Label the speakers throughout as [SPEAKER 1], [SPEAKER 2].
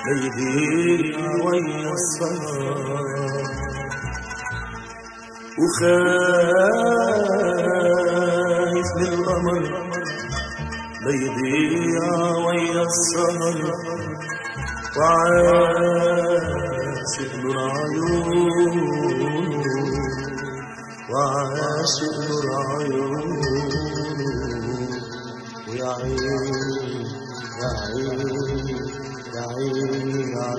[SPEAKER 1] ليضيع ويا السهر وخايف من القمر ليضيع ويا السهر وعاشق نور عيونه وعاشق نور عيونه ويا عيني يا عيني يا عيني على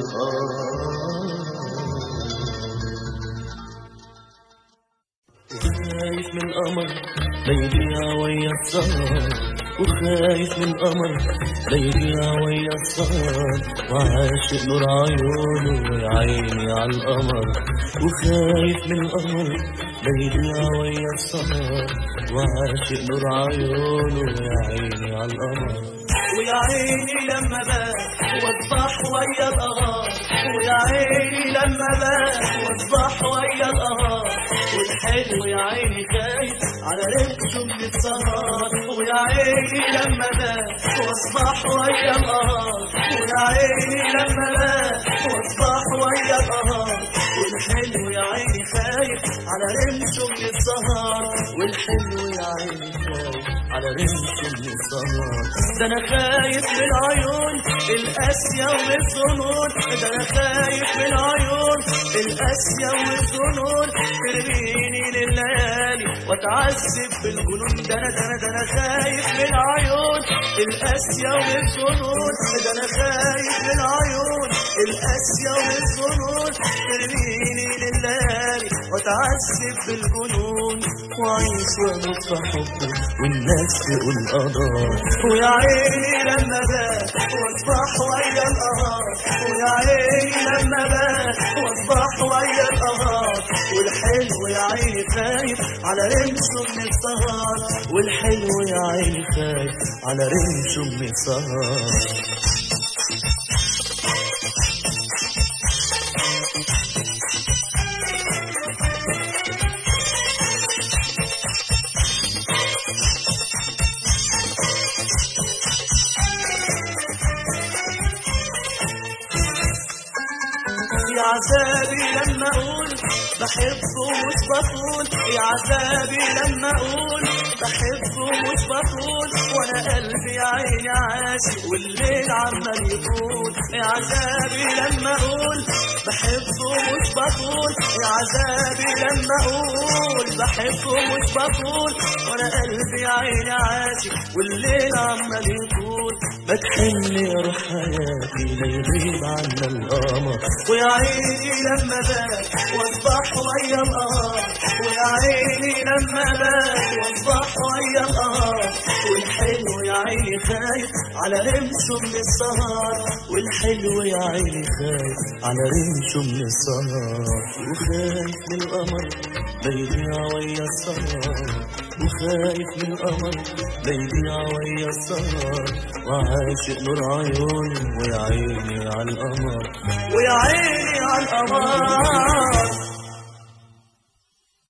[SPEAKER 1] وخايف من القمر ليضيع ويا السهر وخايف من القمر ليضيع ويا السهر وعاشق نور عيونه ويا عيني على القمر وخايف من القمر ليضيع ويا السهر وعاشق نور عيونه ويا عيني على القمر
[SPEAKER 2] ويا عيني لما بات واصبح ويا القمر ويا عيني لما بات واصبح ويا القمر والحلو يا عيني خايف على رمشه من السهر ويا عيني لما بات واصبح ويا القمر ويا عيني لما بات واصبح ويا القمر والحلو يا عيني خايف على رمشه من السهر والحلو يا عيني خايف على رمشه من السهر ده انا خايف من العيون القاسية والظنون ده انا خايف من العيون القاسية والظنون ترميني لليالي واتعذب بالجنون ده انا ده انا ده انا خايف من العيون القاسية والظنون ده انا خايف من العيون القاسية والظنون ترميني لليالي واتعذب بالجنون
[SPEAKER 1] وعيش واموت في حبه والناس تقول قدر
[SPEAKER 2] ويا عيني لما بات واصبح ويا القمر ويا عيني لما بات واصبح ويا القمر والحلو يا عيني خايف على رمشه من السهر
[SPEAKER 1] والحلو يا عيني خايف على رمشه من السهر
[SPEAKER 2] يا عذابي لما اقول بحبه مش بطول يا عذابي لما اقول بحبه مش بطول وانا قلبي يا عيني عاشق والليل عمال يطول يا عذابي لما اقول بحبه مش بطول يا عذابي لما اقول بحبه مش بطول وانا قلبي يا عيني عاشق والليل عمال يطول
[SPEAKER 1] ما تحن يا روح حياتي لا يغيب عنا القمر
[SPEAKER 2] ويا عيني لما بات واصبح ويا القمر ويا عيني لما بات واصبح ويا القمر والحلو يا عيني خايف على رمشه من السهر
[SPEAKER 1] والحلو يا عيني خايف على رمشه من السهر وخايف من القمر لا يضيع ويا السهر وخايف من القمر لا يضيع ويا السهر وعاشق نور عيونه ويا عيني على القمر
[SPEAKER 2] ويا عيني على القمر